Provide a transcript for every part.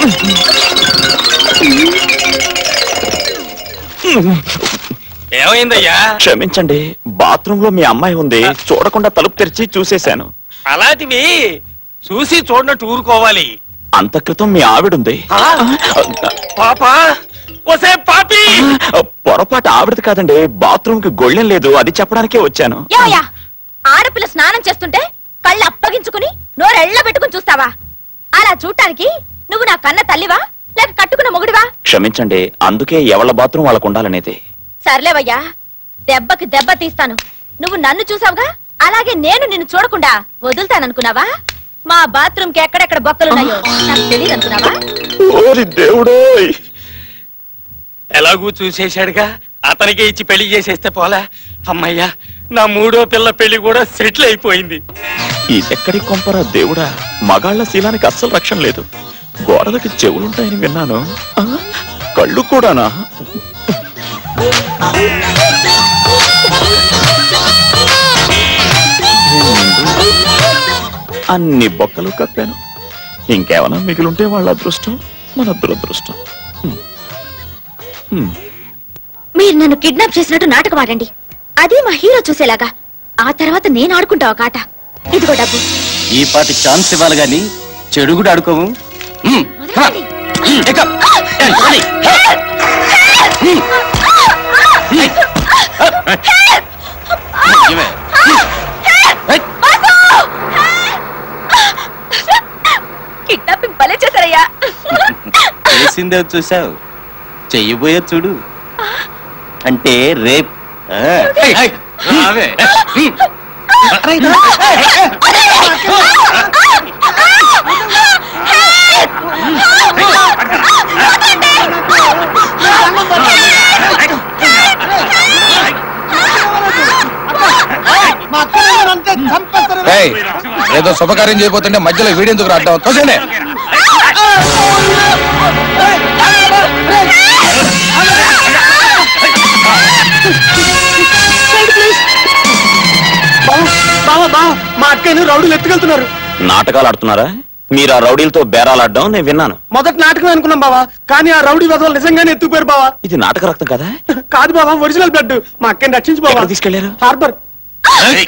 ఏమైందయ్యా క్షమించండి బాత్రూమ్ లో మీ అమ్మాయి ఉంది చూడకుండా తలుపు తెరిచి చూసేశాను అలాంటివి చూసి చూడనట్టు ఊరుకోవాలి అంత క్రితం మీ ఆవిడుంది ఆ? పాపా ఒసే పాపి పొరపాటు ఆవిడది కాదండి బాత్రూమ్ కి గొళ్ళెం లేదు అది చెప్పడానికే వచ్చాను యాయా ఆడపిల్ల స్నానం చేస్తుంటే కళ్ళు అప్పగించుకుని నోరెళ్ళ పెట్టుకుని చూస్తావా అలా చూడటానికి నువ్వు నా కన్న తల్లివా లేక కట్టుకున్న మొగుడివా క్షమించండి అందుకే ఎవళ్ళ బాత్రూమ్ వాళ్ళకు ఉండాలనేది సర్లేవయ్యా దెబ్బకి దెబ్బ తీస్తాను నువ్వు నన్ను చూసావుగా అలాగే నేను నిన్ను చూడకుండా వదులుతాననుకున్నావా మా బాత్రూమ్ కి ఎక్కడెక్కడ బొక్కలున్నాయో నాకు తెలియదు అనుకున్నావా ఓరి దేవుడోయ్ ఎలాగూ చూసేశాడుగా అతనికే ఇచ్చి పెళ్లి చేసేస్తే పోలా అమ్మయ్యా నా మూడో పిల్ల పెళ్లి కూడా సెటిల్ అయిపోయింది ఇదెక్కడి కొంపరా దేవుడా మగాళ్ళ శీలానికి అస్సలు రక్షణ లేదు గోడలకి చెవులుంటాయని విన్నాను ఆ, కళ్ళు కూడానా అన్ని బొక్కలు కప్పాను ఇంకేమైనా మిగిలుంటే వాళ్ళ అదృష్టం మన దురదృష్టం హ్మ్. హ్మ్. మీరు నన్ను కిడ్నాప్ చేసినట్టు నాటకం ఆడండి అది మా హీరో చూసేలాగా ఆ తర్వాత నేను ఆడుకుంటా ఒక ఆట ఇదిగో డబ్బు ఈ పాటి ఛాన్స్ ఇవ్వాలి గాని చెడు కూడా ఆడుకోము ఉమ్, హా, వదలండి. ఉమ్, ఎక్క. ఏ, పోనీ. ఉమ్. ఇవే. ఏయ్, కిడ్నాపింగ్ భలే చేశారయ్యా చేసిందే చూసావు చెయ్యబోయే చూడు అంటే రేప్ ఆ. ఏయ్, ఏయ్, రావే. ఉమ్. అరే, ఇది రా. ఏయ్, ఏయ్. ఏయ్, ఏదో శుభకార్యం చేయబోతుంటే మధ్యలో వీడెందుకు రావడం తోసండి బావా బావా మా అక్కని రౌడీలు ఎత్తుకెళ్తున్నారు నాటకాలు ఆడుతున్నారా మీరు ఆ రౌడీలతో బేరాలాడడం నేను విన్నాను మొదటి నాటకం అనుకున్నాం బావా కానీ ఆ రౌడీ వదలు నిజంగానే ఎత్తుకుపోయారు బావా ఇది నాటక రక్తం కదా కాదు బావా ఒరిజినల్ బ్లడ్ మా అక్కని రక్షించు బావా ఎక్కడ తీసుకెళ్లారు హార్బర్ ఏయ్.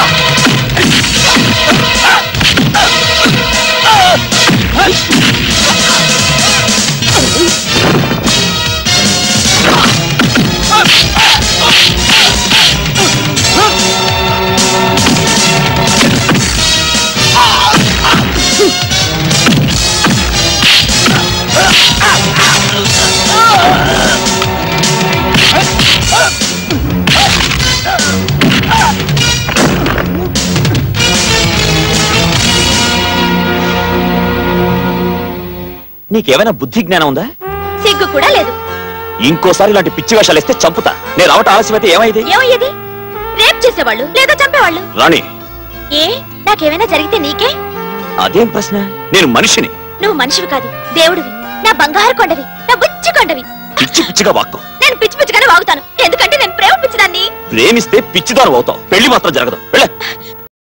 నీకేమైనా బుద్ధి జ్ఞానం ఉందా సిగ్గు కూడా లేదు ఇంకోసారి ఇలాంటి పిచ్చి వేషాలు ఇస్తే చంపుతా నేను రావటం ఆలస్యమైతే ఏమైంది ఏమయ్యేది రేప్ చేసేవాళ్ళు లేదా చంపేవాళ్ళు రాణి ఏ నాకేమైనా జరిగితే నీకే అదేం ప్రశ్న నేను మనిషిని నువ్వు మనిషివి కాదు దేవుడివి నా బంగారు కొండవి నా బుచ్చి కొండవి పిచ్చి పిచ్చిగా వాక్కు నేను పిచ్చి పిచ్చిగానే వాగుతాను ఎందుకంటే నేను ప్రేమ పిచ్చిదాన్ని ప్రేమిస్తే పిచ్చిదారు అవుతావు పెళ్లి మాత్రం జరగదు వెళ్ళ